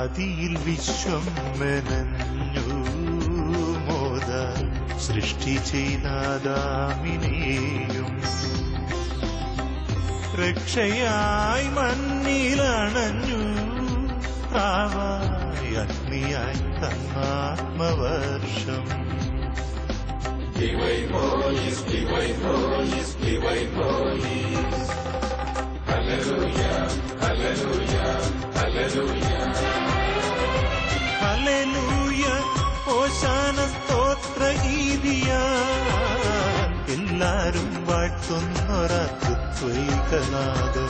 ആദിയിൽ വിശ്വം മെനഞ്ഞു മോദ സൃഷ്ടി ചെയ്താദാമിനെയും രക്ഷയായി മണ്ണിലണഞ്ഞു പ്രാവായി അഗ്നിയായി തന്നാത്മവർഷം ഹല്ലേലൂയ ഓശാന സ്തോത്ര ഈദിയ എല്ലാരും വാഴ്ത്തുന്നൊരത്വൈകനാഥം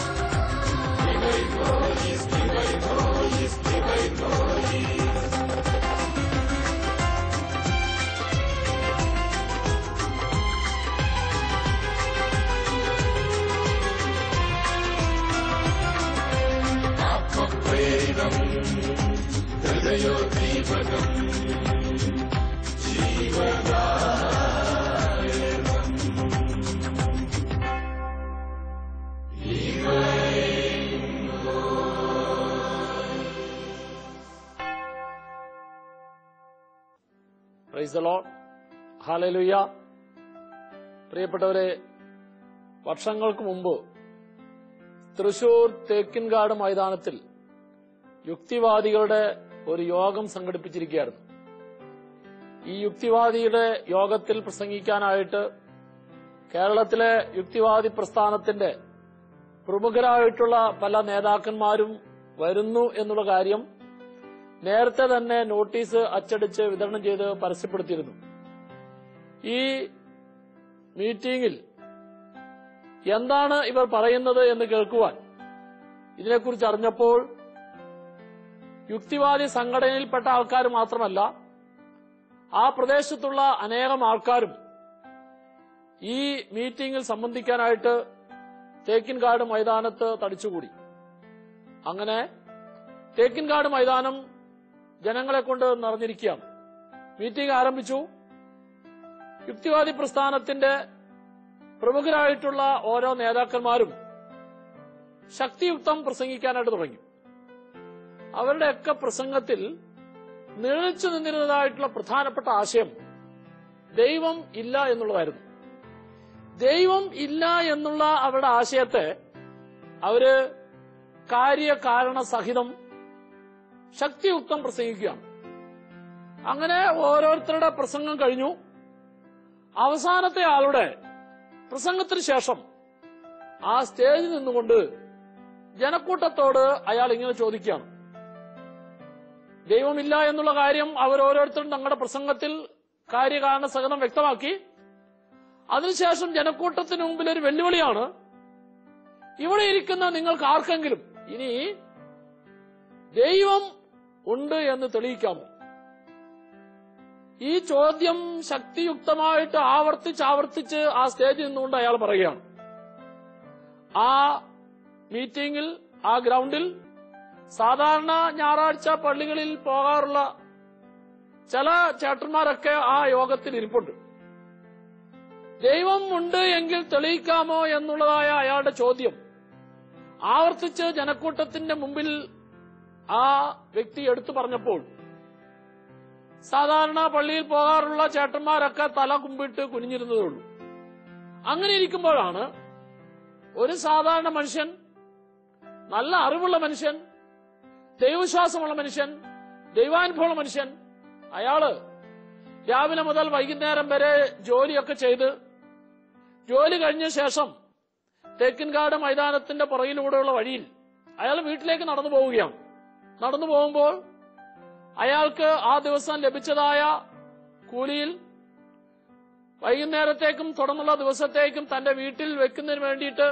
പ്രൈസ് ലോൺ ഹാലലുയ്യ പ്രിയപ്പെട്ടവരെ വർഷങ്ങൾക്ക് മുമ്പ് തൃശൂർ തേക്കിൻകാട് മൈതാനത്തിൽ യുക്തിവാദികളുടെ ഒരു യോഗം സംഘടിപ്പിച്ചിരിക്കുകയായിരുന്നു ഈ യുക്തിവാദിയുടെ യോഗത്തിൽ പ്രസംഗിക്കാനായിട്ട് കേരളത്തിലെ യുക്തിവാദി പ്രസ്ഥാനത്തിന്റെ പ്രമുഖരായിട്ടുള്ള പല നേതാക്കന്മാരും വരുന്നു എന്നുള്ള കാര്യം നേരത്തെ തന്നെ നോട്ടീസ് അച്ചടിച്ച് വിതരണം ചെയ്ത് പരസ്യപ്പെടുത്തിയിരുന്നു ഈ മീറ്റിംഗിൽ എന്താണ് ഇവർ പറയുന്നത് എന്ന് കേൾക്കുവാൻ ഇതിനെക്കുറിച്ച് അറിഞ്ഞപ്പോൾ യുക്തിവാദി സംഘടനയിൽപ്പെട്ട ആൾക്കാർ മാത്രമല്ല ആ പ്രദേശത്തുള്ള അനേകം ആൾക്കാരും ഈ മീറ്റിംഗിൽ സംബന്ധിക്കാനായിട്ട് തേക്കിൻകാട് മൈതാനത്ത് തടിച്ചുകൂടി അങ്ങനെ തേക്കിൻകാട് മൈതാനം ജനങ്ങളെ കൊണ്ട് നിറഞ്ഞിരിക്കുകയാണ് മീറ്റിംഗ് ആരംഭിച്ചു യുക്തിവാദി പ്രസ്ഥാനത്തിന്റെ പ്രമുഖരായിട്ടുള്ള ഓരോ നേതാക്കന്മാരും ശക്തിയുക്തം പ്രസംഗിക്കാനായിട്ട് തുടങ്ങി അവരുടെയൊക്കെ പ്രസംഗത്തിൽ നിഴലിച്ചു നിന്നിരുന്നതായിട്ടുള്ള പ്രധാനപ്പെട്ട ആശയം ദൈവം ഇല്ല എന്നുള്ളതായിരുന്നു ദൈവം ഇല്ല എന്നുള്ള അവരുടെ ആശയത്തെ അവര് കാര്യകാരണ സഹിതം ശക്തിയുക്തം പ്രസംഗിക്കുകയാണ് അങ്ങനെ ഓരോരുത്തരുടെ പ്രസംഗം കഴിഞ്ഞു അവസാനത്തെ ആളുടെ പ്രസംഗത്തിന് ശേഷം ആ സ്റ്റേജിൽ നിന്നുകൊണ്ട് ജനക്കൂട്ടത്തോട് അയാൾ ഇങ്ങനെ ചോദിക്കുകയാണ് ദൈവമില്ല എന്നുള്ള കാര്യം അവർ ഓരോരുത്തരും തങ്ങളുടെ പ്രസംഗത്തിൽ കാര്യകാരണ സഹിതം വ്യക്തമാക്കി അതിനുശേഷം ജനക്കൂട്ടത്തിന് മുമ്പിൽ ഒരു വെല്ലുവിളിയാണ് ഇവിടെ ഇരിക്കുന്ന നിങ്ങൾക്ക് ആർക്കെങ്കിലും ഇനി ദൈവം ഉണ്ട് എന്ന് തെളിയിക്കാമോ ഈ ചോദ്യം ശക്തിയുക്തമായിട്ട് ആവർത്തിച്ച് ആവർത്തിച്ച് ആ സ്റ്റേജിൽ നിന്നുകൊണ്ട് അയാൾ പറയുകയാണ് ആ മീറ്റിംഗിൽ ആ ഗ്രൗണ്ടിൽ സാധാരണ ഞായറാഴ്ച പള്ളികളിൽ പോകാറുള്ള ചില ചേട്ടന്മാരൊക്കെ ആ യോഗത്തിൽ ഇരിപ്പുണ്ട് ദൈവം ഉണ്ട് എങ്കിൽ തെളിയിക്കാമോ എന്നുള്ളതായ അയാളുടെ ചോദ്യം ആവർത്തിച്ച് ജനക്കൂട്ടത്തിന്റെ മുമ്പിൽ ആ വ്യക്തി എടുത്തു പറഞ്ഞപ്പോൾ സാധാരണ പള്ളിയിൽ പോകാറുള്ള ചേട്ടന്മാരൊക്കെ തല കുമ്പിട്ട് കുനിഞ്ഞിരുന്നതേ ഉള്ളൂ അങ്ങനെ ഇരിക്കുമ്പോഴാണ് ഒരു സാധാരണ മനുഷ്യൻ നല്ല അറിവുള്ള മനുഷ്യൻ ദൈവവിശ്വാസമുള്ള മനുഷ്യൻ ദൈവാനുഭവമുള്ള മനുഷ്യൻ അയാള് രാവിലെ മുതൽ വൈകുന്നേരം വരെ ജോലിയൊക്കെ ചെയ്ത് ജോലി കഴിഞ്ഞ ശേഷം തേക്കിൻകാട് മൈതാനത്തിന്റെ പുറകിലൂടെയുള്ള വഴിയിൽ അയാൾ വീട്ടിലേക്ക് നടന്നു പോവുകയാണ് നടന്നു പോകുമ്പോൾ അയാൾക്ക് ആ ദിവസം ലഭിച്ചതായ കൂലിയിൽ വൈകുന്നേരത്തേക്കും തുടർന്നുള്ള ദിവസത്തേക്കും തന്റെ വീട്ടിൽ വെക്കുന്നതിന് വേണ്ടിയിട്ട്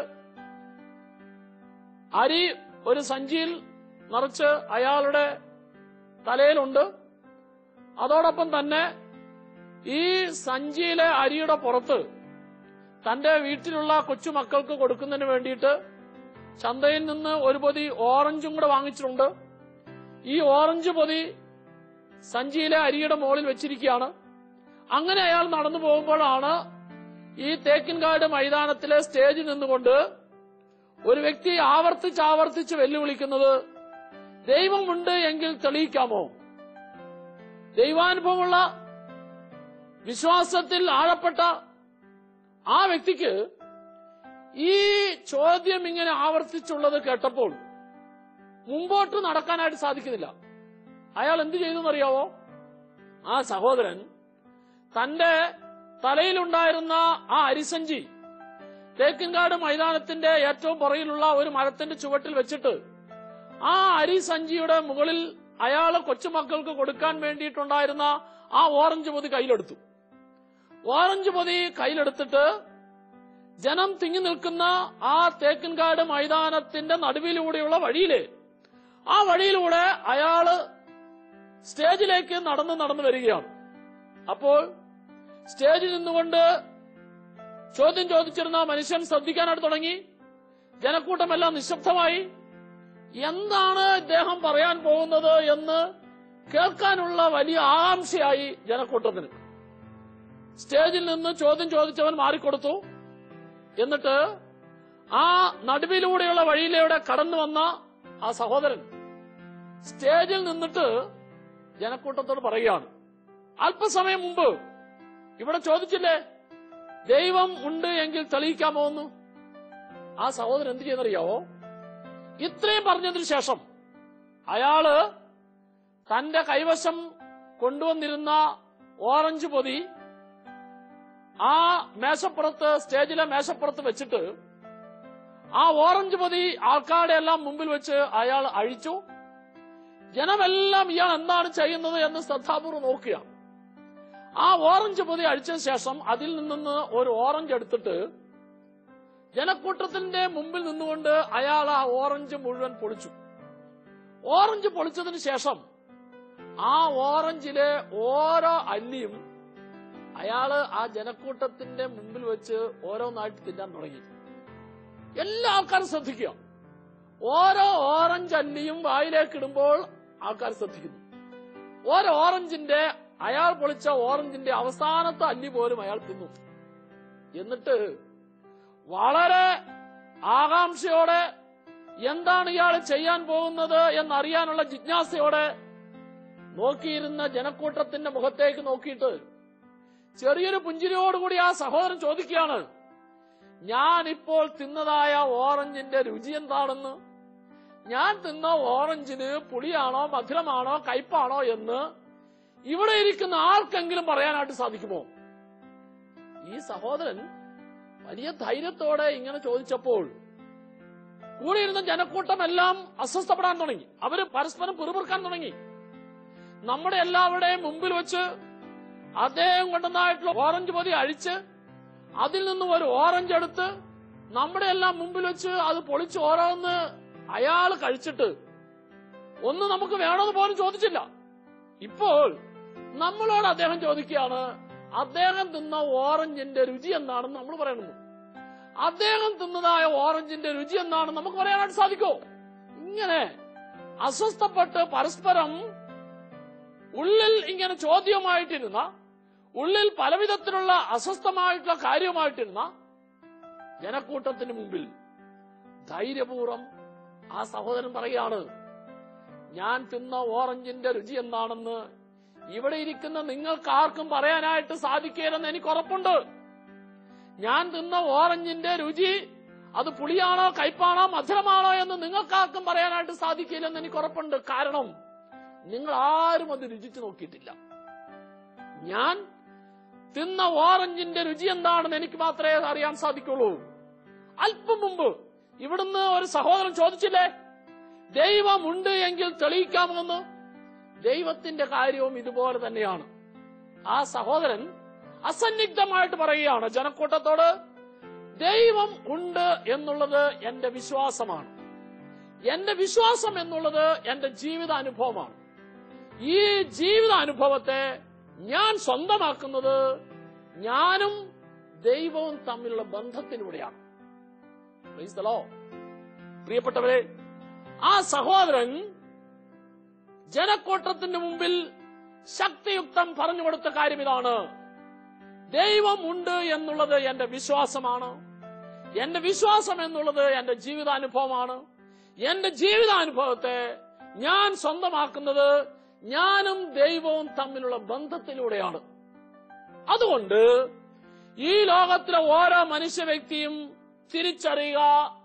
അരി ഒരു സഞ്ചിയിൽ നിറച്ച് അയാളുടെ തലയിലുണ്ട് അതോടൊപ്പം തന്നെ ഈ സഞ്ചിയിലെ അരിയുടെ പുറത്ത് തന്റെ വീട്ടിലുള്ള കൊച്ചുമക്കൾക്ക് കൊടുക്കുന്നതിന് വേണ്ടിയിട്ട് ചന്തയിൽ നിന്ന് ഒരു പൊതി ഓറഞ്ചും കൂടെ വാങ്ങിച്ചിട്ടുണ്ട് ഈ ഓറഞ്ച് പൊതി സഞ്ചിയിലെ അരിയുടെ മുകളിൽ വെച്ചിരിക്കുകയാണ് അങ്ങനെ അയാൾ നടന്നു പോകുമ്പോഴാണ് ഈ തേക്കിൻകാട് മൈതാനത്തിലെ സ്റ്റേജിൽ നിന്നുകൊണ്ട് ഒരു വ്യക്തി ആവർത്തിച്ച് ആവർത്തിച്ച് വെല്ലുവിളിക്കുന്നത് ദൈവമുണ്ട് എങ്കിൽ തെളിയിക്കാമോ ദൈവാനുഭവമുള്ള വിശ്വാസത്തിൽ ആഴപ്പെട്ട ആ വ്യക്തിക്ക് ഈ ചോദ്യം ഇങ്ങനെ ആവർത്തിച്ചുള്ളത് കേട്ടപ്പോൾ മുമ്പോട്ട് നടക്കാനായിട്ട് സാധിക്കുന്നില്ല അയാൾ എന്ത് ചെയ്തെന്നറിയാവോ ആ സഹോദരൻ തന്റെ തലയിലുണ്ടായിരുന്ന ആ അരിസഞ്ചി തേക്കിൻകാട് മൈതാനത്തിന്റെ ഏറ്റവും പുറകിലുള്ള ഒരു മരത്തിന്റെ ചുവട്ടിൽ വെച്ചിട്ട് ആ അരിസഞ്ചിയുടെ മുകളിൽ അയാള് കൊച്ചുമക്കൾക്ക് കൊടുക്കാൻ വേണ്ടിയിട്ടുണ്ടായിരുന്ന ആ ഓറഞ്ച് പൊതി കയ്യിലെടുത്തു ഓറഞ്ച് പൊതി കയ്യിലെടുത്തിട്ട് ജനം തിങ്ങി നിൽക്കുന്ന ആ തേക്കിൻകാട് മൈതാനത്തിന്റെ നടുവിലൂടെയുള്ള വഴിയില് ആ വഴിയിലൂടെ അയാള് സ്റ്റേജിലേക്ക് നടന്ന് നടന്നു വരികയാണ് അപ്പോൾ സ്റ്റേജിൽ നിന്നുകൊണ്ട് ചോദ്യം ചോദിച്ചിരുന്ന മനുഷ്യൻ ശ്രദ്ധിക്കാനായിട്ട് തുടങ്ങി ജനക്കൂട്ടമെല്ലാം നിശബ്ദമായി എന്താണ് ഇദ്ദേഹം പറയാൻ പോകുന്നത് എന്ന് കേൾക്കാനുള്ള വലിയ ആകാംക്ഷയായി ജനക്കൂട്ടത്തിന് സ്റ്റേജിൽ നിന്ന് ചോദ്യം ചോദിച്ചവൻ മാറിക്കൊടുത്തു എന്നിട്ട് ആ നടുവിലൂടെയുള്ള വഴിയിലൂടെ കടന്നു വന്ന ആ സഹോദരൻ സ്റ്റേജിൽ നിന്നിട്ട് ജനക്കൂട്ടത്തോട് പറയുകയാണ് അല്പസമയം മുമ്പ് ഇവിടെ ചോദിച്ചില്ലേ ദൈവം ഉണ്ട് എങ്കിൽ തെളിയിക്കാമോ എന്ന് ആ സഹോദരൻ എന്ത് ചെയ്യുന്നറിയാവോ ഇത്രയും പറഞ്ഞതിന് ശേഷം അയാള് തന്റെ കൈവശം കൊണ്ടുവന്നിരുന്ന ഓറഞ്ച് പൊതി ആ മേശപ്പുറത്ത് സ്റ്റേജിലെ മേശപ്പുറത്ത് വെച്ചിട്ട് ആ ഓറഞ്ച് പൊതി ആൾക്കാരുടെ എല്ലാം മുമ്പിൽ വെച്ച് അയാൾ അഴിച്ചു ജനമെല്ലാം ഇയാൾ എന്താണ് ചെയ്യുന്നത് എന്ന് ശ്രദ്ധാപൂർവ്വം നോക്കുക ആ ഓറഞ്ച് പൊതി അഴിച്ചതിന് ശേഷം അതിൽ നിന്ന് ഒരു ഓറഞ്ച് എടുത്തിട്ട് ജനക്കൂട്ടത്തിന്റെ മുമ്പിൽ നിന്നുകൊണ്ട് അയാൾ ആ ഓറഞ്ച് മുഴുവൻ പൊളിച്ചു ഓറഞ്ച് പൊളിച്ചതിന് ശേഷം ആ ഓറഞ്ചിലെ ഓരോ അല്ലിയും അയാള് ആ ജനക്കൂട്ടത്തിന്റെ മുമ്പിൽ വെച്ച് ഓരോന്നായിട്ട് തിന്നാൻ തുടങ്ങി എല്ലാ ആൾക്കാരും ശ്രദ്ധിക്കുക ഓരോ ഓറഞ്ച് അല്ലിയും വായിലേക്ക് ഇടുമ്പോൾ ആൾക്കാർ ശ്രദ്ധിക്കുന്നു ഓരോ ഓറഞ്ചിന്റെ അയാൾ പൊളിച്ച ഓറഞ്ചിന്റെ അവസാനത്തെ അല്ലി പോലും അയാൾ തിന്നു എന്നിട്ട് വളരെ ആകാംക്ഷയോടെ എന്താണ് ഇയാൾ ചെയ്യാൻ പോകുന്നത് എന്നറിയാനുള്ള ജിജ്ഞാസയോടെ നോക്കിയിരുന്ന ജനക്കൂട്ടത്തിന്റെ മുഖത്തേക്ക് നോക്കിയിട്ട് ചെറിയൊരു പുഞ്ചിരിയോടുകൂടി ആ സഹോദരൻ ചോദിക്കുകയാണ് ഞാൻ ഇപ്പോൾ തിന്നതായ ഓറഞ്ചിന്റെ രുചി എന്താണെന്ന് ഞാൻ തിന്ന ഓറഞ്ചിന് പുളിയാണോ മധുരമാണോ കയ്പാണോ എന്ന് ഇവിടെ ഇരിക്കുന്ന ആർക്കെങ്കിലും പറയാനായിട്ട് സാധിക്കുമോ ഈ സഹോദരൻ വലിയ ധൈര്യത്തോടെ ഇങ്ങനെ ചോദിച്ചപ്പോൾ കൂടിയിരുന്ന ജനക്കൂട്ടമെല്ലാം അസ്വസ്ഥപ്പെടാൻ തുടങ്ങി അവര് പരസ്പരം പിറുപിറുക്കാൻ തുടങ്ങി നമ്മുടെ എല്ലാവരുടെയും മുമ്പിൽ വെച്ച് അദ്ദേഹം കൊണ്ടുവന്നായിട്ടുള്ള ഓറഞ്ച് പൊതി അഴിച്ച് അതിൽ നിന്നും ഒരു ഓറഞ്ച് എടുത്ത് നമ്മുടെ എല്ലാം മുമ്പിൽ വെച്ച് അത് പൊളിച്ച് ഓരോന്ന് അയാൾ കഴിച്ചിട്ട് ഒന്ന് നമുക്ക് വേണമെന്ന് പോലും ചോദിച്ചില്ല ഇപ്പോൾ നമ്മളോട് അദ്ദേഹം ചോദിക്കുകയാണ് അദ്ദേഹം തിന്ന ഓറഞ്ചിന്റെ രുചി എന്താണെന്ന് നമ്മൾ പറയണമെന്ന് അദ്ദേഹം തിന്നതായ ഓറഞ്ചിന്റെ രുചി എന്താണെന്ന് നമുക്ക് പറയാനായിട്ട് സാധിക്കോ ഇങ്ങനെ അസ്വസ്ഥപ്പെട്ട് പരസ്പരം ഉള്ളിൽ ഇങ്ങനെ ചോദ്യമായിട്ടിരുന്ന ഉള്ളിൽ പലവിധത്തിലുള്ള അസ്വസ്ഥമായിട്ടുള്ള കാര്യമായിട്ടിരുന്ന ജനക്കൂട്ടത്തിന് മുമ്പിൽ ധൈര്യപൂർവ്വം ആ സഹോദരൻ പറയാണ് ഞാൻ തിന്ന ഓറഞ്ചിന്റെ രുചി എന്താണെന്ന് ഇവിടെ ഇരിക്കുന്ന നിങ്ങൾക്ക് ആർക്കും പറയാനായിട്ട് സാധിക്കില്ലെന്ന് എനിക്ക് ഉറപ്പുണ്ട് ഞാൻ തിന്ന ഓറഞ്ചിന്റെ രുചി അത് പുളിയാണോ കയ്പാണോ മധുരമാണോ എന്ന് നിങ്ങൾക്കാർക്കും പറയാനായിട്ട് സാധിക്കില്ലെന്ന് എനിക്ക് ഉറപ്പുണ്ട് കാരണം നിങ്ങൾ ആരും അത് രുചിച്ചു നോക്കിയിട്ടില്ല ഞാൻ തിന്ന ഓറഞ്ചിന്റെ രുചി എന്താണെന്ന് എനിക്ക് മാത്രമേ അറിയാൻ സാധിക്കുള്ളൂ അല്പം മുമ്പ് ഇവിടുന്ന് ഒരു സഹോദരൻ ചോദിച്ചില്ലേ ദൈവമുണ്ട് എങ്കിൽ തെളിയിക്കാമെന്ന് ദൈവത്തിന്റെ കാര്യവും ഇതുപോലെ തന്നെയാണ് ആ സഹോദരൻ അസന്നിഗ്ധമായിട്ട് പറയുകയാണ് ജനക്കൂട്ടത്തോട് ദൈവം ഉണ്ട് എന്നുള്ളത് എന്റെ വിശ്വാസമാണ് എന്റെ വിശ്വാസം എന്നുള്ളത് എന്റെ ജീവിതാനുഭവമാണ് ഈ ജീവിതാനുഭവത്തെ ഞാൻ സ്വന്തമാക്കുന്നത് ഞാനും ദൈവവും തമ്മിലുള്ള ബന്ധത്തിലൂടെയാണ് Praise the Lord. പ്രിയപ്പെട്ടവരെ ആ സഹോദരൻ ജനക്കൂട്ടത്തിന്റെ മുമ്പിൽ ശക്തിയുക്തം പറഞ്ഞു കൊടുത്ത കാര്യം ഇതാണ് ദൈവം ഉണ്ട് എന്നുള്ളത് എന്റെ വിശ്വാസമാണ് എന്റെ വിശ്വാസം എന്നുള്ളത് എന്റെ ജീവിതാനുഭവമാണ് എന്റെ ജീവിതാനുഭവത്തെ ഞാൻ സ്വന്തമാക്കുന്നത് ഞാനും ദൈവവും തമ്മിലുള്ള ബന്ധത്തിലൂടെയാണ് അതുകൊണ്ട് ഈ ലോകത്തിലെ ഓരോ മനുഷ്യ വ്യക്തിയും തിരിച്ചറിയുക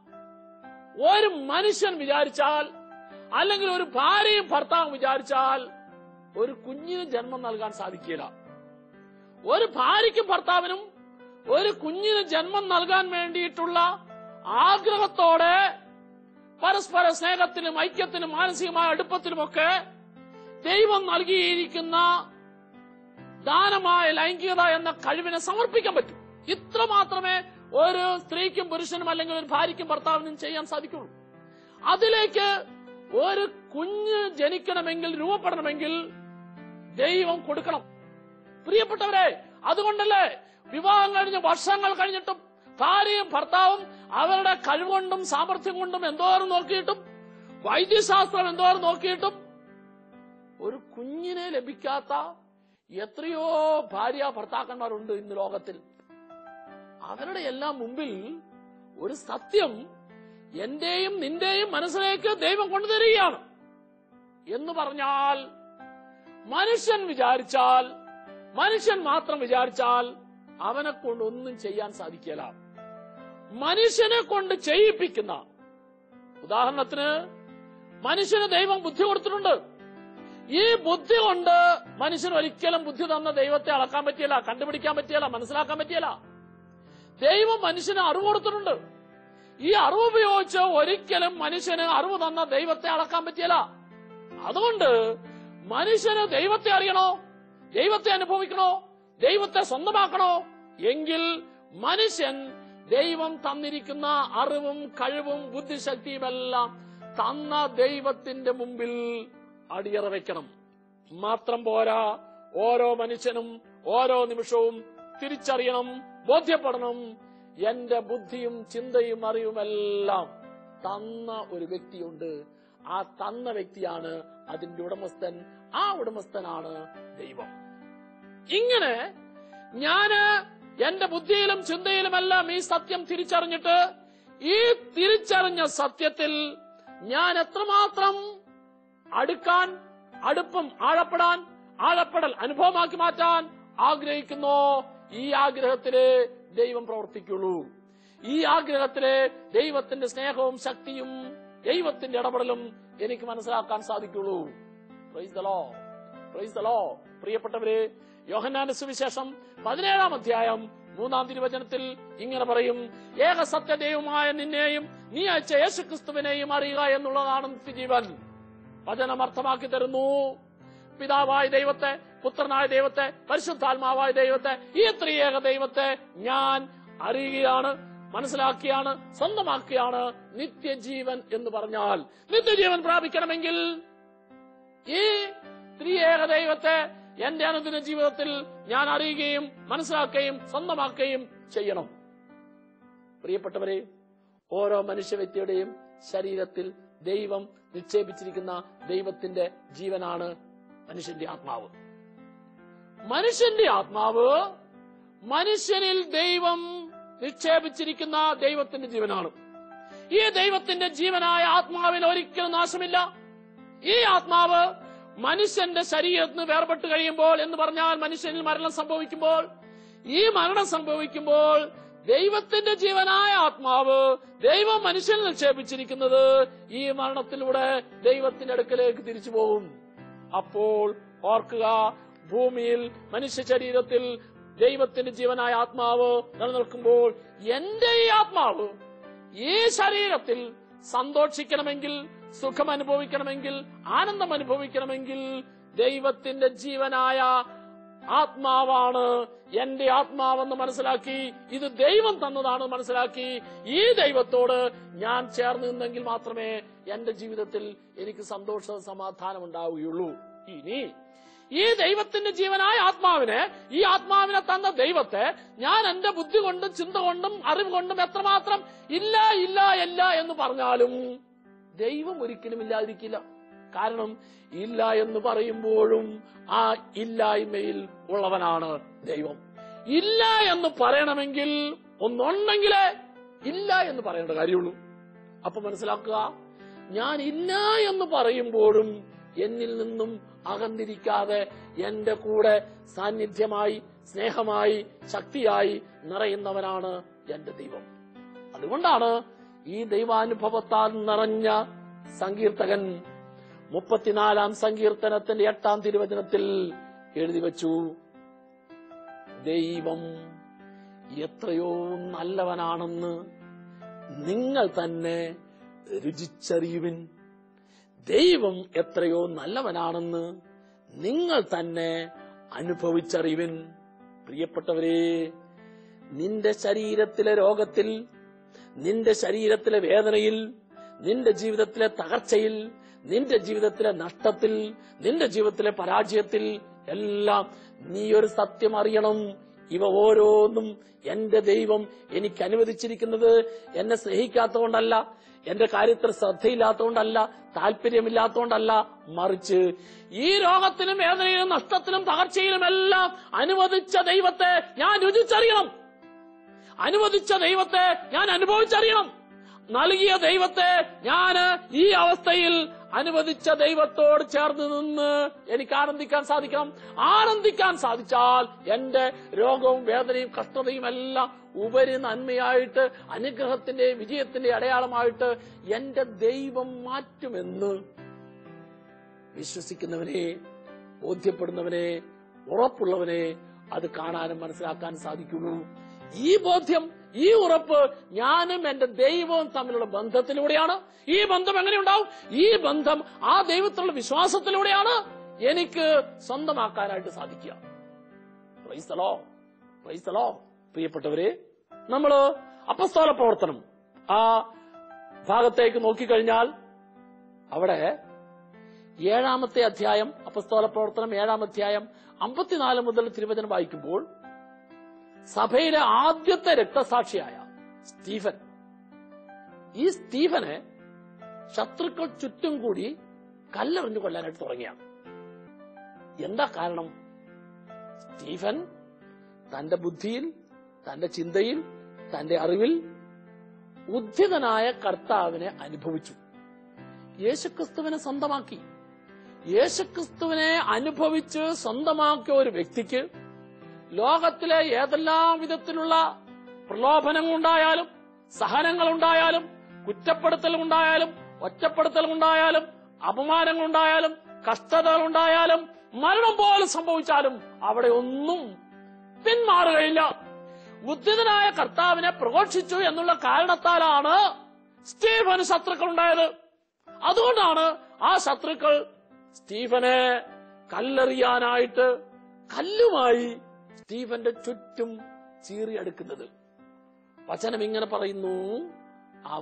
ഒരു മനുഷ്യൻ വിചാരിച്ചാൽ അല്ലെങ്കിൽ ഒരു ഭാര്യയും ഭർത്താവും വിചാരിച്ചാൽ ഒരു കുഞ്ഞിന് ജന്മം നൽകാൻ സാധിക്കില്ല ഒരു ഭാര്യയ്ക്കും ഭർത്താവിനും ഒരു കുഞ്ഞിന് ജന്മം നൽകാൻ വേണ്ടിയിട്ടുള്ള ആഗ്രഹത്തോടെ പരസ്പര സ്നേഹത്തിനും ഐക്യത്തിനും മാനസികമായ അടുപ്പത്തിനുമൊക്കെ ദൈവം നൽകിയിരിക്കുന്ന ദാനമായ ലൈംഗികത എന്ന കഴിവിനെ സമർപ്പിക്കാൻ പറ്റും ഇത്ര മാത്രമേ ഒരു സ്ത്രീക്കും പുരുഷനും അല്ലെങ്കിൽ ഒരു ഭാര്യയ്ക്കും ഭർത്താവിനും ചെയ്യാൻ സാധിക്കുള്ളൂ അതിലേക്ക് ഒരു കുഞ്ഞ് ജനിക്കണമെങ്കിൽ രൂപപ്പെടണമെങ്കിൽ ദൈവം കൊടുക്കണം പ്രിയപ്പെട്ടവരെ അതുകൊണ്ടല്ലേ വിവാഹം കഴിഞ്ഞ് വർഷങ്ങൾ കഴിഞ്ഞിട്ടും ഭാര്യയും ഭർത്താവും അവരുടെ കഴിവുകൊണ്ടും സാമർഥ്യം കൊണ്ടും എന്തോരം നോക്കിയിട്ടും വൈദ്യശാസ്ത്രം എന്തോരം നോക്കിയിട്ടും ഒരു കുഞ്ഞിനെ ലഭിക്കാത്ത എത്രയോ ഭാര്യ ഭർത്താക്കന്മാരുണ്ട് ഇന്ന് ലോകത്തിൽ അവരുടെ എല്ലാം മുമ്പിൽ ഒരു സത്യം എന്റെയും നിന്റെയും മനസ്സിലേക്ക് ദൈവം കൊണ്ടുതരികയാണ് എന്ന് പറഞ്ഞാൽ മനുഷ്യൻ വിചാരിച്ചാൽ മനുഷ്യൻ മാത്രം വിചാരിച്ചാൽ അവനെ കൊണ്ട് ഒന്നും ചെയ്യാൻ സാധിക്കില്ല മനുഷ്യനെ കൊണ്ട് ചെയ്യിപ്പിക്കുന്ന ഉദാഹരണത്തിന് മനുഷ്യന് ദൈവം ബുദ്ധി കൊടുത്തിട്ടുണ്ട് ഈ ബുദ്ധി കൊണ്ട് മനുഷ്യൻ ഒരിക്കലും ബുദ്ധി തന്ന ദൈവത്തെ അളക്കാൻ പറ്റിയല്ല കണ്ടുപിടിക്കാൻ പറ്റിയല്ല മനസ്സിലാക്കാൻ പറ്റിയല്ല ദൈവം മനുഷ്യന് അറിവ് കൊടുത്തിട്ടുണ്ട് ഈ അറിവ് ഉപയോഗിച്ച് ഒരിക്കലും മനുഷ്യന് അറിവ് തന്ന ദൈവത്തെ അളക്കാൻ പറ്റിയല്ല അതുകൊണ്ട് മനുഷ്യന് ദൈവത്തെ അറിയണോ ദൈവത്തെ അനുഭവിക്കണോ ദൈവത്തെ സ്വന്തമാക്കണോ എങ്കിൽ മനുഷ്യൻ ദൈവം തന്നിരിക്കുന്ന അറിവും കഴിവും ബുദ്ധിശക്തിയുമെല്ലാം തന്ന ദൈവത്തിന്റെ മുമ്പിൽ അടിയറ വെക്കണം മാത്രം പോരാ ഓരോ മനുഷ്യനും ഓരോ നിമിഷവും തിരിച്ചറിയണം ബോധ്യപ്പെടണം എന്റെ ബുദ്ധിയും ചിന്തയും അറിവുമെല്ലാം തന്ന ഒരു വ്യക്തിയുണ്ട് ആ തന്ന വ്യക്തിയാണ് അതിന്റെ ഉടമസ്ഥൻ ആ ഉടമസ്ഥനാണ് ദൈവം ഇങ്ങനെ ഞാന് എന്റെ ബുദ്ധിയിലും ചിന്തയിലുമെല്ലാം ഈ സത്യം തിരിച്ചറിഞ്ഞിട്ട് ഈ തിരിച്ചറിഞ്ഞ സത്യത്തിൽ ഞാൻ എത്രമാത്രം അടുക്കാൻ അടുപ്പം ആഴപ്പെടാൻ ആഴപ്പെടൽ അനുഭവമാക്കി മാറ്റാൻ ആഗ്രഹിക്കുന്നോ ഈ ആഗ്രഹത്തിലെ ദൈവം പ്രവർത്തിക്കുള്ളൂ ഈ ആഗ്രഹത്തിലെ ദൈവത്തിന്റെ സ്നേഹവും ശക്തിയും ദൈവത്തിന്റെ ഇടപെടലും എനിക്ക് മനസ്സിലാക്കാൻ സാധിക്കുള്ളൂ praise the lord praise the lord പ്രിയപ്പെട്ടവരെ യോഹന്നാന്റെ സുവിശേഷം പതിനേഴാം അധ്യായം മൂന്നാം തിരുവചനത്തിൽ ഇങ്ങനെ പറയും ഏക സത്യദൈവമായ നിന്നെയും നീ അയച്ച യേശുക്രിസ്തുവിനെയും അറിയുക എന്നുള്ളതാണ് നിത്യജീവൻ വചനം അർത്ഥമാക്കി തരുന്നു പിതാവായ ദൈവത്തെ പുത്രനായ ദൈവത്തെ പരിശുദ്ധാത്മാവായ ദൈവത്തെ ഈ ത്രിയേക ദൈവത്തെ ഞാൻ അറിയുകയാണ് മനസ്സിലാക്കിയാണ് സ്വന്തമാക്കിയാണ് നിത്യജീവൻ എന്ന് പറഞ്ഞാൽ നിത്യജീവൻ പ്രാപിക്കണമെങ്കിൽ ഈ ത്രിയേക ദൈവത്തെ എന്റെ അനുദിന ജീവിതത്തിൽ ഞാൻ അറിയുകയും മനസ്സിലാക്കുകയും സ്വന്തമാക്കുകയും ചെയ്യണം പ്രിയപ്പെട്ടവരെ ഓരോ മനുഷ്യ വ്യക്തിയുടെയും ശരീരത്തിൽ ദൈവം നിക്ഷേപിച്ചിരിക്കുന്ന ദൈവത്തിന്റെ ജീവനാണ് മനുഷ്യന്റെ ആത്മാവ് മനുഷ്യന്റെ ആത്മാവ് മനുഷ്യനിൽ ദൈവം നിക്ഷേപിച്ചിരിക്കുന്ന ദൈവത്തിന്റെ ജീവനാണ് ഈ ദൈവത്തിന്റെ ജീവനായ ആത്മാവിൽ ഒരിക്കലും നാശമില്ല ഈ ആത്മാവ് മനുഷ്യന്റെ ശരീരത്തിൽ നിന്ന് വേർപെട്ട് കഴിയുമ്പോൾ എന്ന് പറഞ്ഞാൽ മനുഷ്യനിൽ മരണം സംഭവിക്കുമ്പോൾ ഈ മരണം സംഭവിക്കുമ്പോൾ ദൈവത്തിന്റെ ജീവനായ ആത്മാവ് ദൈവം മനുഷ്യനിൽ നിക്ഷേപിച്ചിരിക്കുന്നത് ഈ മരണത്തിലൂടെ ദൈവത്തിന്റെ അടുക്കലേക്ക് തിരിച്ചു പോകും അപ്പോൾ ഓർക്കുക ഭൂമിയിൽ മനുഷ്യ ശരീരത്തിൽ ദൈവത്തിന്റെ ജീവനായ ആത്മാവ് നിലനിൽക്കുമ്പോൾ എന്റെ ഈ ആത്മാവ് ഈ ശരീരത്തിൽ സന്തോഷിക്കണമെങ്കിൽ സുഖം അനുഭവിക്കണമെങ്കിൽ ആനന്ദം അനുഭവിക്കണമെങ്കിൽ ദൈവത്തിന്റെ ജീവനായ ആത്മാവാണ് എന്റെ ആത്മാവെന്ന് മനസ്സിലാക്കി ഇത് ദൈവം തന്നതാണ് മനസ്സിലാക്കി ഈ ദൈവത്തോട് ഞാൻ ചേർന്ന് നിന്നെങ്കിൽ മാത്രമേ എന്റെ ജീവിതത്തിൽ എനിക്ക് സന്തോഷ സമാധാനം ഉണ്ടാവുകയുള്ളൂ ഇനി ഈ ദൈവത്തിന്റെ ജീവനായ ആത്മാവിനെ ഈ ആത്മാവിനെ തന്ന ദൈവത്തെ ഞാൻ എന്റെ ബുദ്ധി കൊണ്ടും ചിന്ത കൊണ്ടും അറിവ് കൊണ്ടും എത്രമാത്രം ഇല്ല ഇല്ല ഇല്ല എന്ന് പറഞ്ഞാലും ദൈവം ഒരിക്കലും ഇല്ലാതിരിക്കില്ല കാരണം ഇല്ല എന്ന് പറയുമ്പോഴും ആ ഇല്ലായ്മയിൽ ഉള്ളവനാണ് ദൈവം ഇല്ല എന്ന് പറയണമെങ്കിൽ ഒന്നുണ്ടെങ്കിലേ ഇല്ല എന്ന് പറയേണ്ട കാര്യമുള്ളൂ അപ്പൊ മനസ്സിലാക്കുക ഞാൻ ഇല്ല എന്ന് പറയുമ്പോഴും എന്നിൽ നിന്നും അകന്നിരിക്കാതെ എന്റെ കൂടെ സാന്നിധ്യമായി സ്നേഹമായി ശക്തിയായി നിറയുന്നവനാണ് എന്റെ ദൈവം അതുകൊണ്ടാണ് ഈ ദൈവാനുഭവത്താൽ നിറഞ്ഞ സങ്കീർത്തകൻ മുപ്പത്തിനാലാം സങ്കീർത്തനത്തിന്റെ എട്ടാം തിരുവചനത്തിൽ എഴുതി വച്ചു ദൈവം എത്രയോ നല്ലവനാണെന്ന് നിങ്ങൾ തന്നെ രുചിച്ചറിയുവിൻ ദൈവം എത്രയോ നല്ലവനാണെന്ന് നിങ്ങൾ തന്നെ അനുഭവിച്ചറിയുവിൻ പ്രിയപ്പെട്ടവരെ നിന്റെ ശരീരത്തിലെ രോഗത്തിൽ നിന്റെ ശരീരത്തിലെ വേദനയിൽ നിന്റെ ജീവിതത്തിലെ തകർച്ചയിൽ നിന്റെ ജീവിതത്തിലെ നഷ്ടത്തിൽ നിന്റെ ജീവിതത്തിലെ പരാജയത്തിൽ എല്ലാം നീ ഒരു സത്യം അറിയണം ഇവ ഓരോന്നും എന്റെ ദൈവം എനിക്ക് അനുവദിച്ചിരിക്കുന്നത് എന്നെ സ്നേഹിക്കാത്തതുകൊണ്ടല്ല എന്റെ കാര്യത്തിൽ ശ്രദ്ധയില്ലാത്തതുകൊണ്ടല്ല താല്പര്യമില്ലാത്തതുകൊണ്ടല്ല മറിച്ച് ഈ രോഗത്തിലും വേദനയിലും നഷ്ടത്തിലും തകർച്ചയിലും എല്ലാം അനുവദിച്ച ദൈവത്തെ ഞാൻ രുചിച്ചറിയണം അനുവദിച്ച ദൈവത്തെ ഞാൻ അനുഭവിച്ചറിയണം നൽകിയ ദൈവത്തെ ഞാൻ ഈ അവസ്ഥയിൽ അനുവദിച്ച ദൈവത്തോട് ചേർന്ന് നിന്ന് എനിക്ക് ആനന്ദിക്കാൻ സാധിക്കണം ആനന്ദിക്കാൻ സാധിച്ചാൽ എന്റെ രോഗവും വേദനയും കഷ്ടതയും എല്ലാം ഉപരി നന്മയായിട്ട് അനുഗ്രഹത്തിന്റെ വിജയത്തിന്റെ അടയാളമായിട്ട് എന്റെ ദൈവം മാറ്റുമെന്ന് വിശ്വസിക്കുന്നവനെ ബോധ്യപ്പെടുന്നവനെ ഉറപ്പുള്ളവനെ അത് കാണാനും മനസ്സിലാക്കാനും സാധിക്കുള്ളൂ ഈ ബോധ്യം ഈ ഉറപ്പ് ഞാനും എന്റെ ദൈവവും തമ്മിലുള്ള ബന്ധത്തിലൂടെയാണ് ഈ ബന്ധം എങ്ങനെ ഉണ്ടാവും ഈ ബന്ധം ആ ദൈവത്തിലുള്ള വിശ്വാസത്തിലൂടെയാണ് എനിക്ക് സ്വന്തമാക്കാനായിട്ട് സാധിക്കുക പ്രൈസ്തലോ പ്രൈസ്തലോ പ്രിയപ്പെട്ടവരെ നമ്മള് അപ്പസ്തോല പ്രവർത്തനം ആ ഭാഗത്തേക്ക് നോക്കിക്കഴിഞ്ഞാൽ അവിടെ ഏഴാമത്തെ അധ്യായം അപ്പസ്തോല പ്രവർത്തനം ഏഴാം അധ്യായം അമ്പത്തിനാല് മുതൽ തിരുവചനം വായിക്കുമ്പോൾ സഭയിലെ ആദ്യത്തെ രക്തസാക്ഷിയായ സ്റ്റീഫൻ ഈ സ്റ്റീഫനെ ശത്രുക്കൾ ചുറ്റും കൂടി കല്ലെറിഞ്ഞു കൊല്ലാനായിട്ട് തുടങ്ങിയാണ് എന്താ കാരണം സ്റ്റീഫൻ തന്റെ ബുദ്ധിയിൽ തന്റെ ചിന്തയിൽ തന്റെ അറിവിൽ ഉദ്ധിതനായ കർത്താവിനെ അനുഭവിച്ചു യേശുക്രിസ്തുവിനെ സ്വന്തമാക്കി യേശുക്രിസ്തുവിനെ അനുഭവിച്ച് സ്വന്തമാക്കിയ ഒരു വ്യക്തിക്ക് ലോകത്തിലെ ഏതെല്ലാം വിധത്തിലുള്ള പ്രലോഭനങ്ങളുണ്ടായാലും സഹനങ്ങളുണ്ടായാലും കുറ്റപ്പെടുത്തലുണ്ടായാലും ഒറ്റപ്പെടുത്തലുണ്ടായാലും അപമാനങ്ങളുണ്ടായാലും കഷ്ടതകളുണ്ടായാലും മരണം പോലും സംഭവിച്ചാലും അവിടെ ഒന്നും പിന്മാറുകയില്ല ഉദ്ധിതനായ കർത്താവിനെ പ്രഘോഷിച്ചു എന്നുള്ള കാരണത്താലാണ് സ്റ്റീഫന് ശത്രുക്കൾ ഉണ്ടായത് അതുകൊണ്ടാണ് ആ ശത്രുക്കൾ സ്റ്റീഫനെ കല്ലെറിയാനായിട്ട് കല്ലുമായി സ്റ്റീഫന്റെ ചുറ്റും ചീറിയെടുക്കുന്നത് വചനം ഇങ്ങനെ പറയുന്നു അവ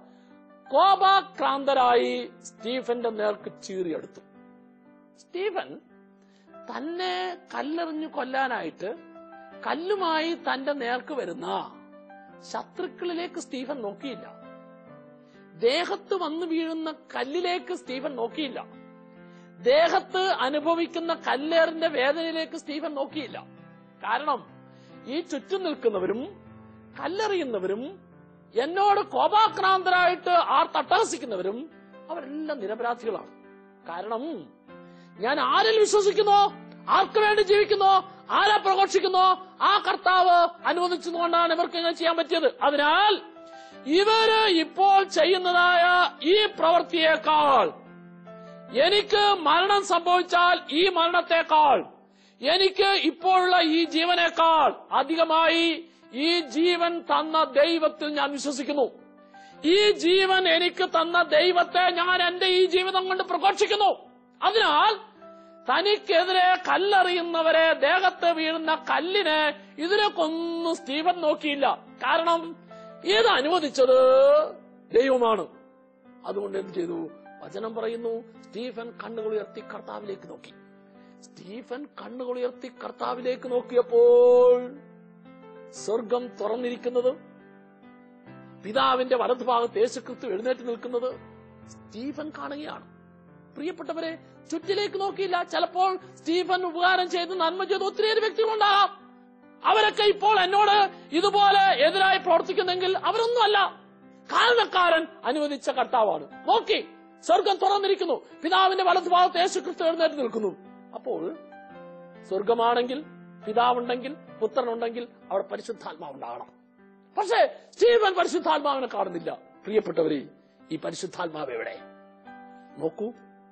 കോപാക്രാന്തരായി സ്റ്റീഫന്റെ നേർക്ക് ചീറിയെടുത്തു സ്റ്റീഫൻ തന്നെ കല്ലെറിഞ്ഞു കൊല്ലാനായിട്ട് കല്ലുമായി തന്റെ നേർക്ക് വരുന്ന ശത്രുക്കളിലേക്ക് സ്റ്റീഫൻ നോക്കിയില്ല ദേഹത്ത് വന്നു വീഴുന്ന കല്ലിലേക്ക് സ്റ്റീഫൻ നോക്കിയില്ല ദേഹത്ത് അനുഭവിക്കുന്ന കല്ലേറിന്റെ വേദനയിലേക്ക് സ്റ്റീഫൻ നോക്കിയില്ല കാരണം ഈ ചുറ്റും നിൽക്കുന്നവരും കല്ലെറിയുന്നവരും എന്നോട് കോപാക്രാന്തരായിട്ട് ആർ തട്ടഹസിക്കുന്നവരും അവരെല്ലാം നിരപരാധികളാണ് കാരണം ഞാൻ ആരിൽ വിശ്വസിക്കുന്നോ ആർക്ക് വേണ്ടി ജീവിക്കുന്നോ ആരെ പ്രഘോഷിക്കുന്നോ ആ കർത്താവ് അനുവദിച്ചതുകൊണ്ടാണ് ഇവർക്ക് ഇങ്ങനെ ചെയ്യാൻ പറ്റിയത് അതിനാൽ ഇവര് ഇപ്പോൾ ചെയ്യുന്നതായ ഈ പ്രവൃത്തിയേക്കാൾ എനിക്ക് മരണം സംഭവിച്ചാൽ ഈ മരണത്തെക്കാൾ എനിക്ക് ഇപ്പോഴുള്ള ഈ ജീവനേക്കാൾ അധികമായി ഈ ജീവൻ തന്ന ദൈവത്തിൽ ഞാൻ വിശ്വസിക്കുന്നു ഈ ജീവൻ എനിക്ക് തന്ന ദൈവത്തെ ഞാൻ എന്റെ ഈ ജീവിതം കൊണ്ട് പ്രഘോഷിക്കുന്നു അതിനാൽ തനിക്കെതിരെ കല്ലെറിയുന്നവരെ ദേഹത്ത് വീഴുന്ന കല്ലിനെ ഇതിനൊക്കൊന്നും സ്റ്റീവൻ നോക്കിയില്ല കാരണം ഇത് അനുവദിച്ചത് ദൈവമാണ് അതുകൊണ്ട് എന്ത് ചെയ്തു വചനം പറയുന്നു സ്റ്റീഫൻ കണ്ണുകൾ ഉയർത്തി കർത്താവിലേക്ക് നോക്കി സ്റ്റീഫൻ കണ്ണുകൾ ഉയർത്തി കർത്താവിലേക്ക് നോക്കിയപ്പോൾ സ്വർഗം തുറന്നിരിക്കുന്നത് പിതാവിന്റെ വലതുഭാഗത്ത് യേശുക്രിസ്തു എഴുന്നേറ്റ് നിൽക്കുന്നത് സ്റ്റീഫൻ കാണുകയാണ് പ്രിയപ്പെട്ടവരെ ചുറ്റിലേക്ക് നോക്കിയില്ല ചിലപ്പോൾ സ്റ്റീഫൻ ഉപകാരം ചെയ്ത് നന്മ ചെയ്ത് ഒത്തിരിയേറെ വ്യക്തികളുണ്ടാകാം അവരൊക്കെ ഇപ്പോൾ എന്നോട് ഇതുപോലെ എതിരായി പ്രവർത്തിക്കുന്നെങ്കിൽ അവരൊന്നുമല്ല കാരണക്കാരൻ അനുവദിച്ച കർത്താവാണ് നോക്കി സ്വർഗം തുറന്നിരിക്കുന്നു പിതാവിന്റെ വലതു ഭാഗത്ത് യേശു ക്രിസ്തു എഴുന്നേറ്റ് നിൽക്കുന്നു അപ്പോൾ സ്വർഗമാണെങ്കിൽ പിതാവുണ്ടെങ്കിൽ പുത്രനുണ്ടെങ്കിൽ അവിടെ പരിശുദ്ധാത്മാവ് ഉണ്ടാകണം പക്ഷേ സ്റ്റീവൻ പരിശുദ്ധാത്മാവിനെ കാണുന്നില്ല പ്രിയപ്പെട്ടവരെ ഈ പരിശുദ്ധാത്മാവ് എവിടെ നോക്കൂ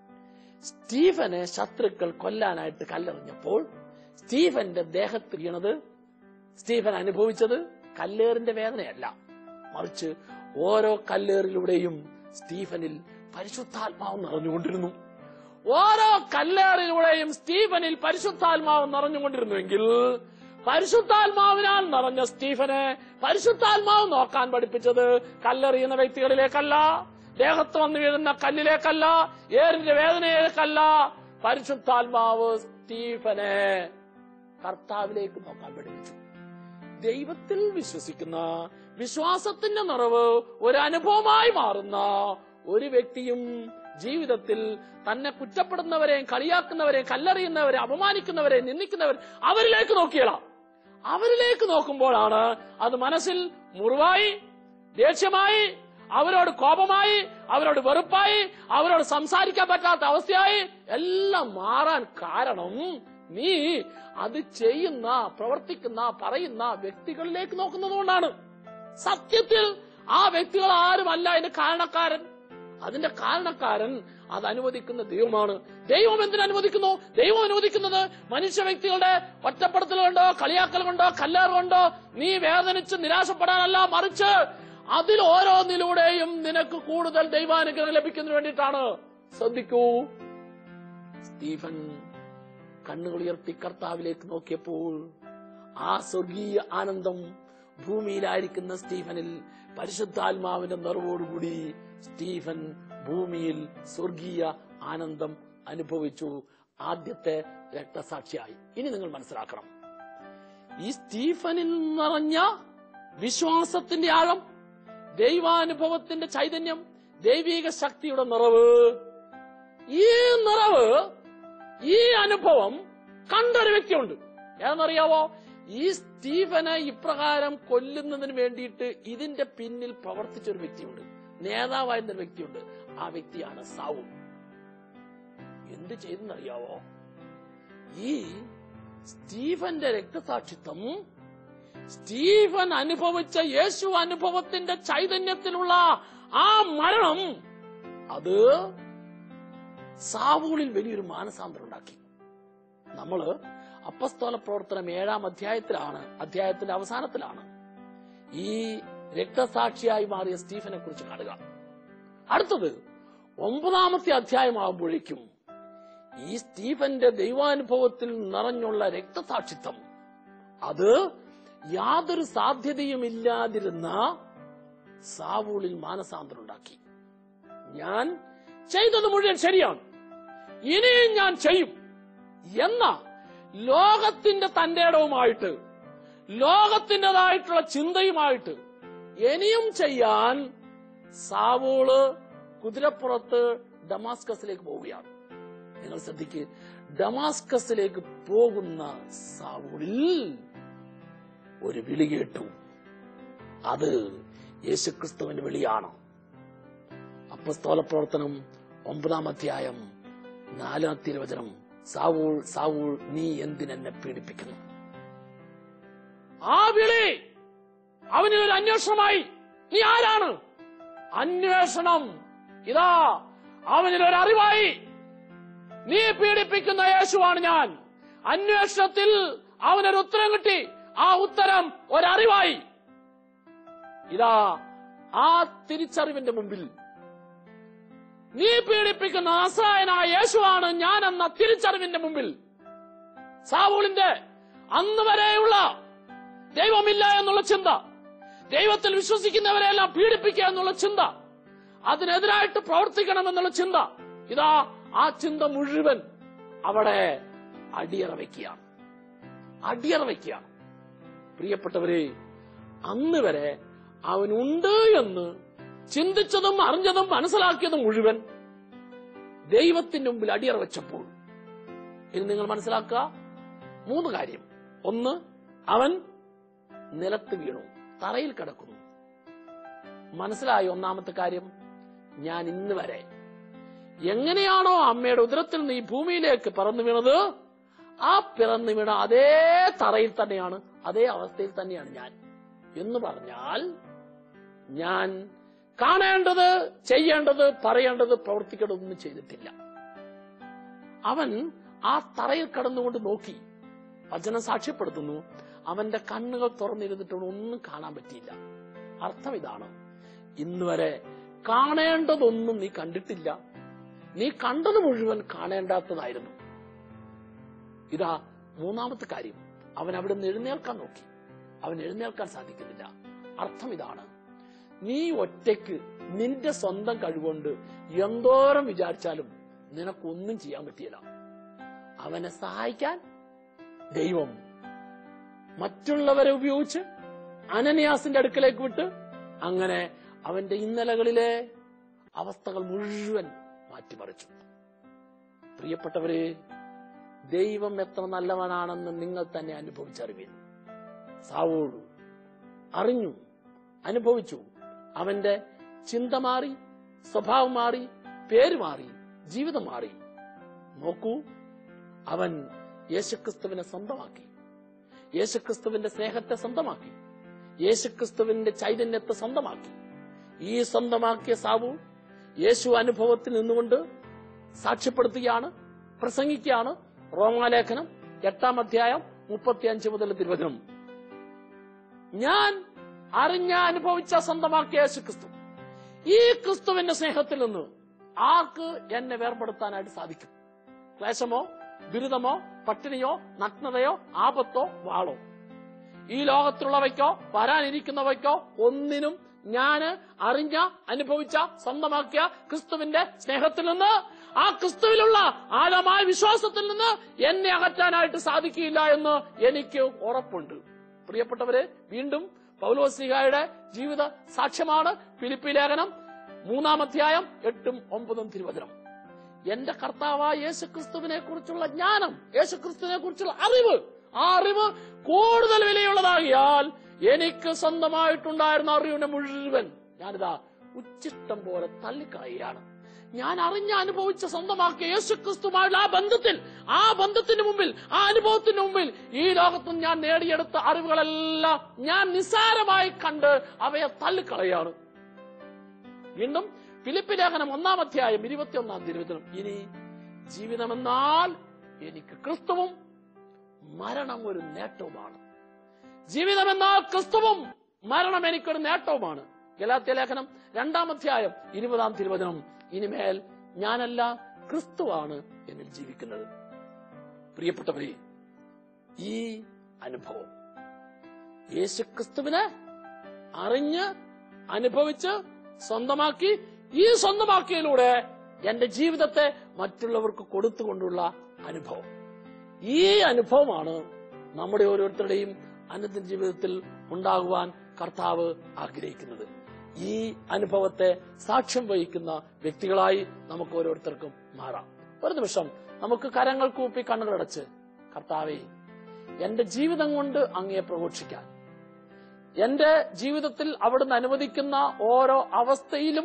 സ്റ്റീഫനെ ശത്രുക്കൾ കൊല്ലാനായിട്ട് കല്ലെറിഞ്ഞപ്പോൾ സ്റ്റീഫന്റെ ദേഹത്ത് വീണത് സ്റ്റീഫൻ അനുഭവിച്ചത് കല്ലേറിന്റെ വേദനയല്ല മറിച്ച് ഓരോ കല്ലേറിലൂടെയും സ്റ്റീഫനിൽ പരിശുദ്ധാത്മാവ് നിറഞ്ഞുകൊണ്ടിരുന്നു ഓരോ കല്ലേറിലൂടെയും സ്റ്റീഫനിൽ പരിശുദ്ധാത്മാവ് നിറഞ്ഞുകൊണ്ടിരുന്നുവെങ്കിൽ പരിശുദ്ധാത്മാവിനാൽ നിറഞ്ഞ സ്റ്റീഫനെ പരിശുദ്ധാത്മാവ് നോക്കാൻ പഠിപ്പിച്ചത് കല്ലെറിയുന്ന വ്യക്തികളിലേക്കല്ല ദേഹത്ത് വന്നു വീഴുന്ന കല്ലിലേക്കല്ല ഏറിന്റെ വേദനയിലേക്കല്ല പരിശുദ്ധാത്മാവ് സ്റ്റീഫനെ കർത്താവിലേക്ക് നോക്കാൻ പഠിപ്പിച്ചു ദൈവത്തിൽ വിശ്വസിക്കുന്ന വിശ്വാസത്തിന്റെ നിറവ് ഒരു അനുഭവമായി മാറുന്ന ഒരു വ്യക്തിയും ജീവിതത്തിൽ തന്നെ കുറ്റപ്പെടുന്നവരെയും കളിയാക്കുന്നവരെയും കല്ലെറിയുന്നവരെ അപമാനിക്കുന്നവരെ നിന്ദിക്കുന്നവർ അവരിലേക്ക് നോക്കിയള അവരിലേക്ക് നോക്കുമ്പോഴാണ് അത് മനസ്സിൽ മുറിവായി ദേഷ്യമായി അവരോട് കോപമായി അവരോട് വെറുപ്പായി അവരോട് സംസാരിക്കാൻ പറ്റാത്ത അവസ്ഥയായി എല്ലാം മാറാൻ കാരണം നീ അത് ചെയ്യുന്ന പ്രവർത്തിക്കുന്ന പറയുന്ന വ്യക്തികളിലേക്ക് നോക്കുന്നത് കൊണ്ടാണ് സത്യത്തിൽ ആ വ്യക്തികൾ ആരുമല്ല അതിന്റെ കാരണക്കാരൻ അതിന്റെ കാരണക്കാരൻ അത് അനുവദിക്കുന്ന ദൈവമാണ് ദൈവം എന്തിനു അനുവദിക്കുന്നു ദൈവം അനുവദിക്കുന്നത് മനുഷ്യ വ്യക്തികളുടെ ഒറ്റപ്പെടുത്തൽ കൊണ്ടോ കളിയാക്കൽ കൊണ്ടോ കല്ലേറ് കൊണ്ടോ നീ വേദനിച്ച് നിരാശപ്പെടാനല്ല മറിച്ച് അതിൽ ഓരോന്നിലൂടെയും നിനക്ക് കൂടുതൽ ദൈവാനുഗ്രഹം ലഭിക്കുന്നതിന് വേണ്ടിയിട്ടാണ് ശ്രദ്ധിക്കൂ സ്റ്റീഫൻ കണ്ണുകൾ ഉയർത്തി കർത്താവിലേക്ക് നോക്കിയപ്പോൾ ആ സ്വർഗീയ ആനന്ദം ഭൂമിയിലായിരിക്കുന്ന സ്റ്റീഫനിൽ പരിശുദ്ധാത്മാവിന്റെ നിറവോടുകൂടി സ്റ്റീഫൻ ഭൂമിയിൽ സ്വർഗീയ ആനന്ദം അനുഭവിച്ചു ആദ്യത്തെ രക്തസാക്ഷിയായി ഇനി നിങ്ങൾ മനസ്സിലാക്കണം ഈ സ്റ്റീഫനിൽ നിറഞ്ഞ വിശ്വാസത്തിന്റെ ആഴം ദൈവാനുഭവത്തിന്റെ ചൈതന്യം ദൈവിക ശക്തിയുടെ നിറവ് ഈ നിറവ് ഈ അനുഭവം കണ്ടൊരു വ്യക്തിയുണ്ട് ഏതെന്നറിയാവോ ഈ സ്റ്റീഫനെ ഇപ്രകാരം കൊല്ലുന്നതിന് വേണ്ടിയിട്ട് ഇതിന്റെ പിന്നിൽ പ്രവർത്തിച്ച ഒരു വ്യക്തിയുണ്ട് നേതാവായിരുന്ന ഒരു വ്യക്തിയുണ്ട് ആ വ്യക്തിയാണ് സാവു എന്ത് ചെയ്തെന്നറിയാവോ ഈ സ്റ്റീഫന്റെ രക്തസാക്ഷിത്വം സ്റ്റീഫൻ അനുഭവിച്ച യേശു അനുഭവത്തിന്റെ ചൈതന്യത്തിലുള്ള ആ മരണം അത് സാവൂളിൽ വലിയൊരു മാനസാന്തരം ഉണ്ടാക്കി നമ്മള് അപ്പസ്തോല പ്രവർത്തനം ഏഴാം അധ്യായത്തിലാണ് അധ്യായത്തിന്റെ അവസാനത്തിലാണ് ഈ രക്തസാക്ഷിയായി മാറിയ സ്റ്റീഫനെ കുറിച്ച് കാണുക അടുത്തത് ഒമ്പതാമത്തെ അധ്യായമാകുമ്പോഴേക്കും ഈ സ്റ്റീഫന്റെ ദൈവാനുഭവത്തിൽ നിറഞ്ഞുള്ള രക്തസാക്ഷിത്വം അത് യാതൊരു സാധ്യതയുമില്ലാതിരുന്ന സാവൂളിൽ മാനസാന്തരം ഉണ്ടാക്കി ഞാൻ ചെയ്തത് മുഴുവൻ ശരിയാണ് ഇനിയും ഞാൻ ചെയ്യും എന്ന ലോകത്തിന്റെ തന്റെ ഇടവുമായിട്ട് ലോകത്തിൻ്റെതായിട്ടുള്ള ചിന്തയുമായിട്ട് ഇനിയും ചെയ്യാൻ സാവൂള് കുതിരപ്പുറത്ത് ഡമാസ്കസിലേക്ക് പോവുകയാണ് നിങ്ങൾ ശ്രദ്ധിക്ക് ഡമാസ്കസിലേക്ക് പോകുന്ന സാവൂളിൽ ഒരു വിളി കേട്ടു അത് യേശുക്രിസ്തുവിന്റെ വിളിയാണ് അപ്പസ്തോല പ്രവർത്തനം ഒമ്പതാം അധ്യായം നാലാം തിരുവചനം സാവൂൾ സാവൂൾ നീ എന്തിനെന്നെ പീഡിപ്പിക്കുന്നു ആ വിളി അവനൊരു അന്വേഷണമായി നീ ആരാണ് അന്വേഷണം ഇതാ അവനിലൊരു അറിവായി നീ പീഡിപ്പിക്കുന്ന യേശുവാണ് ഞാൻ അന്വേഷണത്തിൽ അവനൊരു ഉത്തരം കിട്ടി ആ ഉത്തരം ഒരറിവായി ഇതാ ആ തിരിച്ചറിവിന്റെ മുമ്പിൽ നീ പീഡിപ്പിക്കുന്ന നസ്രായനായ യേശുവാണ് ഞാൻ എന്ന തിരിച്ചറിവിന്റെ മുമ്പിൽ സാവൂളിന്റെ അന്ന് വരെയുള്ള ദൈവമില്ല എന്നുള്ള ചിന്ത ദൈവത്തിൽ വിശ്വസിക്കുന്നവരെല്ലാം പീഡിപ്പിക്കുക എന്നുള്ള ചിന്ത അതിനെതിരായിട്ട് പ്രവർത്തിക്കണം എന്നുള്ള ചിന്ത ഇതാ ആ ചിന്ത മുഴുവൻ അവിടെ അടിയറ വയ്ക്കുകയാണ് അടിയറ വയ്ക്കുകയാണ് പ്രിയപ്പെട്ടവരെ അന്ന് വരെ അവനുണ്ട് എന്ന് ചിന്തിച്ചതും അറിഞ്ഞതും മനസ്സിലാക്കിയതും മുഴുവൻ ദൈവത്തിന്റെ മുമ്പിൽ അടിയറ വെച്ചപ്പോൾ ഇനി നിങ്ങൾ മനസ്സിലാക്കുക മൂന്ന് കാര്യം ഒന്ന് അവൻ നിലത്ത് വീണു തറയിൽ കിടക്കുന്നു മനസ്സിലായി ഒന്നാമത്തെ കാര്യം ഞാൻ ഇന്ന് വരെ എങ്ങനെയാണോ അമ്മയുടെ ഉദരത്തിൽ നിന്ന് ഈ ഭൂമിയിലേക്ക് പറന്നു വീണത് ആ പിറന്നു വീണ അതേ തറയിൽ തന്നെയാണ് അതേ അവസ്ഥയിൽ തന്നെയാണ് ഞാൻ എന്ന് പറഞ്ഞാൽ ഞാൻ കാണേണ്ടത് ചെയ്യേണ്ടത് പറയേണ്ടത് പ്രവർത്തിക്കേണ്ടതൊന്നും ചെയ്തിട്ടില്ല അവൻ ആ തറയിൽ കടന്നുകൊണ്ട് നോക്കി വചനം സാക്ഷ്യപ്പെടുത്തുന്നു അവന്റെ കണ്ണുകൾ തുറന്നിരുന്നിട്ടും ഒന്നും കാണാൻ പറ്റിയില്ല അർത്ഥം ഇതാണ് ഇന്ന് വരെ കാണേണ്ടതൊന്നും നീ കണ്ടിട്ടില്ല നീ കണ്ടത് മുഴുവൻ കാണേണ്ടാത്തതായിരുന്നു ഇതാ മൂന്നാമത്തെ കാര്യം അവൻ അവിടെ നിന്ന് എഴുന്നേൽക്കാൻ നോക്കി അവൻ എഴുന്നേൽക്കാൻ സാധിക്കുന്നില്ല അർത്ഥം ഇതാണ് നീ ഒറ്റയ്ക്ക് നിന്റെ സ്വന്തം കഴിവുകൊണ്ട് എന്തോരം വിചാരിച്ചാലും നിനക്കൊന്നും ചെയ്യാൻ പറ്റിയില്ല അവനെ സഹായിക്കാൻ ദൈവം മറ്റുള്ളവരെ ഉപയോഗിച്ച് അനന്യാസിന്റെ അടുക്കലേക്ക് വിട്ട് അങ്ങനെ അവന്റെ ഇന്നലകളിലെ അവസ്ഥകൾ മുഴുവൻ മാറ്റിമറിച്ചു പ്രിയപ്പെട്ടവരെ ദൈവം എത്ര നല്ലവനാണെന്ന് നിങ്ങൾ തന്നെ അനുഭവിച്ചറിവിൻ സാവൂൾ അറിഞ്ഞു അനുഭവിച്ചു അവന്റെ ചിന്ത മാറി സ്വഭാവം മാറി പേര് മാറി ജീവിതം മാറി നോക്കൂ അവൻ യേശുക്രിസ്തുവിനെ സ്വന്തമാക്കി യേശുക്രിസ്തുവിന്റെ സ്നേഹത്തെ സ്വന്തമാക്കി യേശുക്രിസ്തുവിന്റെ ചൈതന്യത്തെ സ്വന്തമാക്കി ഈ സ്വന്തമാക്കിയ സാവു യേശു അനുഭവത്തിൽ നിന്നുകൊണ്ട് സാക്ഷ്യപ്പെടുത്തുകയാണ് പ്രസംഗിക്കുകയാണ് റോമാലേഖനം എട്ടാം അധ്യായം മുപ്പത്തിയഞ്ച് മുതൽ തിരുവചനം ഞാൻ അറിഞ്ഞ അനുഭവിച്ച സ്വന്തമാക്കിയ യേശു ക്രിസ്തു ഈ ക്രിസ്തുവിന്റെ സ്നേഹത്തിൽ നിന്ന് ആർക്ക് എന്നെ വേർപെടുത്താനായിട്ട് സാധിക്കും ക്ലേശമോ ദുരിതമോ പട്ടിണിയോ നഗ്നതയോ ആപത്തോ വാളോ ഈ ലോകത്തിലുള്ളവയ്ക്കോ വരാനിരിക്കുന്നവയ്ക്കോ ഒന്നിനും ഞാന് അറിഞ്ഞ അനുഭവിച്ച സ്വന്തമാക്കിയ ക്രിസ്തുവിന്റെ സ്നേഹത്തിൽ നിന്ന് ആ ക്രിസ്തുവിലുള്ള ആഴമായ വിശ്വാസത്തിൽ നിന്ന് എന്നെ അകറ്റാനായിട്ട് സാധിക്കില്ല എന്ന് എനിക്ക് ഉറപ്പുണ്ട് പ്രിയപ്പെട്ടവരെ വീണ്ടും പൗലോസിഹായുടെ ജീവിത സാക്ഷ്യമാണ് ഫിലിപ്പി ലേഖനം മൂന്നാം അധ്യായം എട്ടും ഒമ്പതും തിരുവചനം എന്റെ കർത്താവായ യേശുക്രിസ്തുവിനെ കുറിച്ചുള്ള ജ്ഞാനം യേശുക്രിസ്തുവിനെ കുറിച്ചുള്ള അറിവ് ആ അറിവ് കൂടുതൽ വിലയുള്ളതാകിയാൽ എനിക്ക് സ്വന്തമായിട്ടുണ്ടായിരുന്ന അറിവിനെ മുഴുവൻ ഞാനിതാ ഉച്ചിഷ്ടം പോലെ തള്ളിക്കളയുകയാണ് ഞാൻ അറിഞ്ഞ അനുഭവിച്ച സ്വന്തമാക്കിയ യേശുക്രിസ്തുമായുള്ള ആ ബന്ധത്തിൽ ആ ബന്ധത്തിന് മുമ്പിൽ ആ അനുഭവത്തിന് മുമ്പിൽ ഈ ലോകത്തും ഞാൻ നേടിയെടുത്ത അറിവുകളെല്ലാം ഞാൻ നിസ്സാരമായി കണ്ട് അവയെ തള്ളിക്കളയാണ് വീണ്ടും ഫിലിപ്പ് ലേഖനം ഒന്നാം അധ്യായം ഇരുപത്തിയൊന്നാം തിരുവചനം ഇനി ജീവിതമെന്നാൽ എനിക്ക് ക്രിസ്തുവും മരണം ഒരു നേട്ടവുമാണ് ജീവിതമെന്നാൽ ക്രിസ്തുവും മരണം എനിക്കൊരു നേട്ടവുമാണ് ഗലാത്യ ലേഖനം രണ്ടാം അധ്യായം ഇരുപതാം തിരുവചനം ഇനിമേൽ ഞാനല്ല ക്രിസ്തുവാണ് എന്നിൽ ജീവിക്കുന്നത് പ്രിയപ്പെട്ടവരെ ഈ അനുഭവം യേശുക്രിസ്തുവിനെ അറിഞ്ഞ് അനുഭവിച്ച് സ്വന്തമാക്കി ഈ സ്വന്തമാക്കിയതിലൂടെ എന്റെ ജീവിതത്തെ മറ്റുള്ളവർക്ക് കൊടുത്തുകൊണ്ടുള്ള അനുഭവം ഈ അനുഭവമാണ് നമ്മുടെ ഓരോരുത്തരുടെയും അനന്ത ജീവിതത്തിൽ ഉണ്ടാകുവാൻ കർത്താവ് ആഗ്രഹിക്കുന്നത് ഈ അനുഭവത്തെ സാക്ഷ്യം വഹിക്കുന്ന വ്യക്തികളായി നമുക്ക് ഓരോരുത്തർക്കും മാറാം ഒരു നിമിഷം നമുക്ക് കരങ്ങൾ കൂപ്പി കണ്ണുകളടച്ച് കർത്താവെ എന്റെ ജീവിതം കൊണ്ട് അങ്ങയെ പ്രഘോഷിക്കാൻ എന്റെ ജീവിതത്തിൽ അവിടുന്ന് അനുവദിക്കുന്ന ഓരോ അവസ്ഥയിലും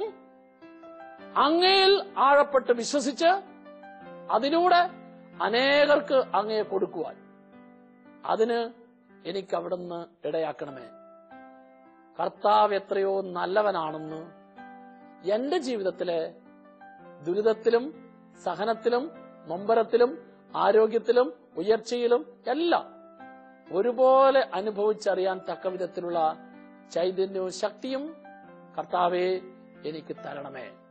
അങ്ങയിൽ ആഴപ്പെട്ട് വിശ്വസിച്ച് അതിലൂടെ അനേകർക്ക് അങ്ങയെ കൊടുക്കുവാൻ അതിന് എനിക്ക് അവിടുന്ന് ഇടയാക്കണമേ കർത്താവ് എത്രയോ നല്ലവനാണെന്ന് എന്റെ ജീവിതത്തിലെ ദുരിതത്തിലും സഹനത്തിലും നൊമ്പരത്തിലും ആരോഗ്യത്തിലും ഉയർച്ചയിലും എല്ലാം ഒരുപോലെ അനുഭവിച്ചറിയാൻ തക്ക വിധത്തിലുള്ള ചൈതന്യവും ശക്തിയും കർത്താവെ എനിക്ക് തരണമേ